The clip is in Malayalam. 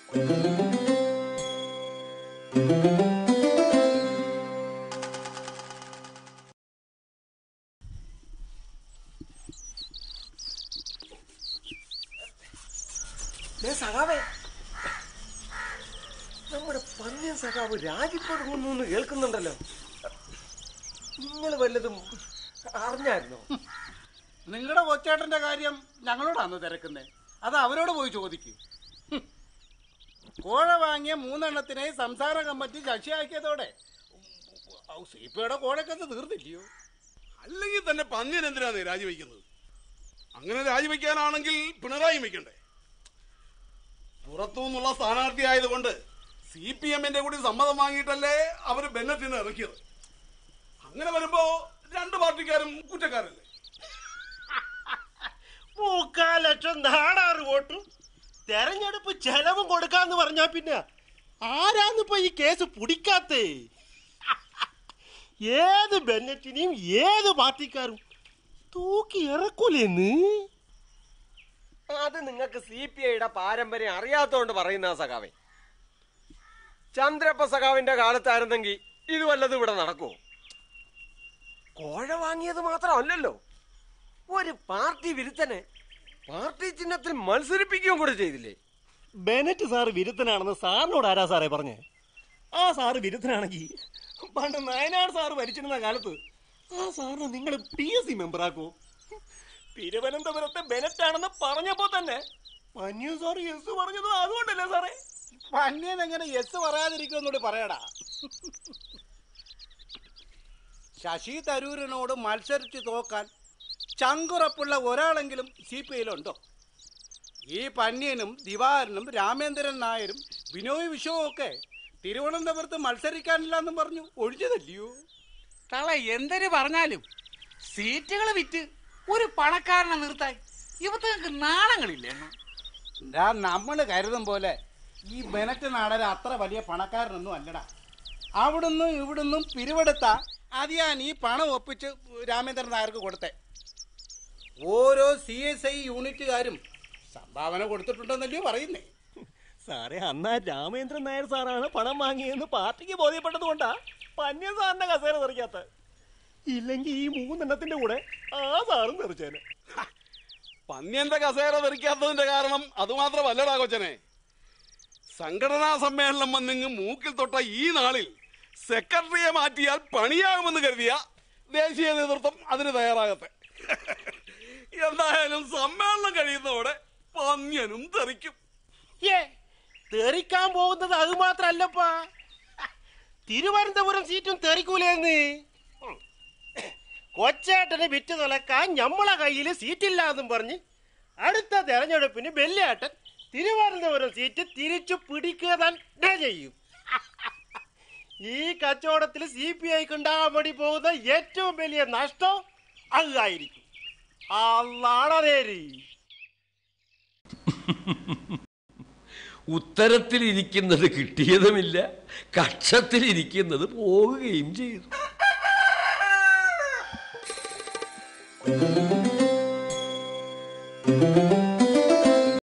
ദേ സഖാവേ നമ്മുടെ പന്നിയ സഖാവ് രാജിപ്പെടുന്നു എന്ന് കേൾക്കുന്നുണ്ടല്ലോ നിങ്ങൾ വല്ലതും അറിഞ്ഞായിരുന്നോ നിങ്ങളുടെ കൊച്ചേട്ടന്റെ കാര്യം ഞങ്ങളോടാന്ന് തിരക്കുന്നേ അത് അവരോട് പോയി ചോദിക്കൂ ഹും. കോഴ വാങ്ങിയ മൂന്നെണ്ണത്തിനെ സംസാര കമ്മിറ്റി ശശിയാക്കിയതോടെ സി പി ഐയുടെ കോഴക്കത്ത് തീർന്നില്ലയോ അല്ലെങ്കിൽ തന്നെ പന്നിയൻ എന്തിനാണ് രാജിവെക്കുന്നത് അങ്ങനെ രാജിവെക്കാനാണെങ്കിൽ പിണറായി വെക്കണ്ടേ പുറത്തു നിന്നുള്ള സ്ഥാനാർത്ഥി ആയതുകൊണ്ട് സി പി എമ്മിന്റെ കൂടി സമ്മതം വാങ്ങിയിട്ടല്ലേ അവര് ബെന്നറ്റിന് ഇറക്കിയത് അങ്ങനെ വരുമ്പോ രണ്ട് പാർട്ടിക്കാരും കുറ്റക്കാരല്ലേ മുക്കാൽ ലക്ഷം നാടാറ് വോട്ടും തെരഞ്ഞെടുപ്പ് ചെലവും കൊടുക്കാന്ന് പറഞ്ഞാ പിന്നെ ആരാന്നിപ്പോ ഈ കേസ് പിടിക്കാത്തേ ഏത് ബെന്നറ്റിനെയും ഏത് പാർട്ടിക്കാരും തൂക്കി ഇറക്കൂലേന്ന് അത് നിങ്ങൾക്ക് സി പി ഐയുടെ പാരമ്പര്യം അറിയാത്തോണ്ട് പറയുന്ന സഖാവേ ചന്ദ്രപ്പ സഖാവിന്റെ കാലത്തായിരുന്നെങ്കിൽ ഇത് വല്ലതും ഇവിടെ നടക്കുമോ കോഴ വാങ്ങിയത് മാത്രമല്ലല്ലോ ഒരു പാർട്ടി വിരുദ്ധനെ പാർട്ടി ചിഹ്നത്തിൽ മത്സരിപ്പിക്കുകയും കൂടെ ചെയ്തില്ലേ ബെനറ്റ് സാറ് വിരുദ്ധനാണെന്ന് സാറിനോട് ആരാ സാറേ പറഞ്ഞേ ആ സാറ് വിരുദ്ധനാണെങ്കിൽ പണ്ട് നയനാട് സാറ് ഭരിച്ചിരുന്ന കാലത്ത് ആ സാറിനെ നിങ്ങൾ പി എസ് സി മെമ്പറാക്കോ തിരുവനന്തപുരത്തെ ബെനറ്റ് ആണെന്ന് പറഞ്ഞപ്പോ തന്നെ മന്യു സാർ യെസ് പറഞ്ഞത് അതുകൊണ്ടല്ലേ സാറേ പന്നിയൻ എങ്ങനെ യെസ് പറയാതിരിക്കുമെന്നോട് പറയടാ ശശി തരൂരിനോട് മത്സരിച്ച് തോക്കാൻ ചങ്കുറപ്പുള്ള ഒരാളെങ്കിലും സി പി ഐയിലുണ്ടോ ഈ പന്യനും ദിവാരനും രാമേന്ദ്രൻ നായരും ബിനോയ് വിശ്വവും ഒക്കെ തിരുവനന്തപുരത്ത് മത്സരിക്കാനില്ല എന്നും പറഞ്ഞു ഒഴിഞ്ഞതല്ലയോ തള എന്തൊരു പറഞ്ഞാലും സീറ്റുകൾ വിറ്റ് ഒരു പണക്കാരനെ നിർത്താൻ ഇവർക്ക് നാണങ്ങളില്ലേ എന്താ നമ്മൾ കരുതും പോലെ ഈ ബെനറ്റ് നാടൻ അത്ര വലിയ പണക്കാരനൊന്നും അല്ലടാ അവിടുന്നും ഇവിടുന്നും പിരിവെടുത്ത അത് ഞാൻ ഈ പണം ഒപ്പിച്ച് രാമേന്ദ്രൻ നായർക്ക് കൊടുത്തേ ഓരോ സി എസ് ഐ യൂണിറ്റുകാരും സംഭാവന കൊടുത്തിട്ടുണ്ടെന്നല്ലയോ പറയുന്നേ സാറേ അന്നാ രാമേന്ദ്രൻ നായർ സാറാണ് പണം വാങ്ങിയെന്ന് പാർട്ടിക്ക് ബോധ്യപ്പെട്ടത് കൊണ്ടാ പന്യ സാറിന്റെ കസേര തെറിക്കാത്ത ഇല്ലെങ്കിൽ ഈ മൂന്നെണ്ണത്തിന്റെ കൂടെ ആ സാറും തെറിച്ചേനെ പന്ന്യന്റെ കസേര തെറിക്കാത്തതിന്റെ കാരണം അതുമാത്രമല്ലടാ കൊച്ചനെ സംഘടനാ സമ്മേളനം വന്നിങ്ങ് മൂക്കിൽ തൊട്ട ഈ നാളിൽ സെക്രട്ടറിയെ മാറ്റിയാൽ പണിയാകുമെന്ന് കരുതിയ ദേശീയ നേതൃത്വം അതിന് തയ്യാറാകട്ടെ എന്തായാലും സമ്മേളനം കഴിയുന്നതോടെ പന്ന്യനും തെറിക്കും ഏ തെറിക്കാൻ പോകുന്നത് അത് മാത്രല്ലപ്പാ തിരുവനന്തപുരം സീറ്റും തെറിക്കൂലേന്ന് കൊച്ചേട്ടന് വിറ്റ് തുലക്കാൻ ഞമ്മളെ കയ്യിൽ സീറ്റില്ല എന്നും പറഞ്ഞ് അടുത്ത തെരഞ്ഞെടുപ്പിന് ബെല്ലേട്ടൻ തിരുവനന്തപുരം സീറ്റ് തിരിച്ചു പിടിക്കുക തന്നെ ചെയ്യും ഈ കച്ചവടത്തിൽ സി പി ഐക്ക് ഉണ്ടാകാൻ വേണ്ടി പോകുന്ന ഏറ്റവും വലിയ നഷ്ടം അതായിരിക്കും അല്ലാണതേരി ഉത്തരത്തിലിരിക്കുന്നത് കിട്ടിയതുമില്ല കക്ഷത്തിലിരിക്കുന്നത് പോകുകയും ചെയ്തു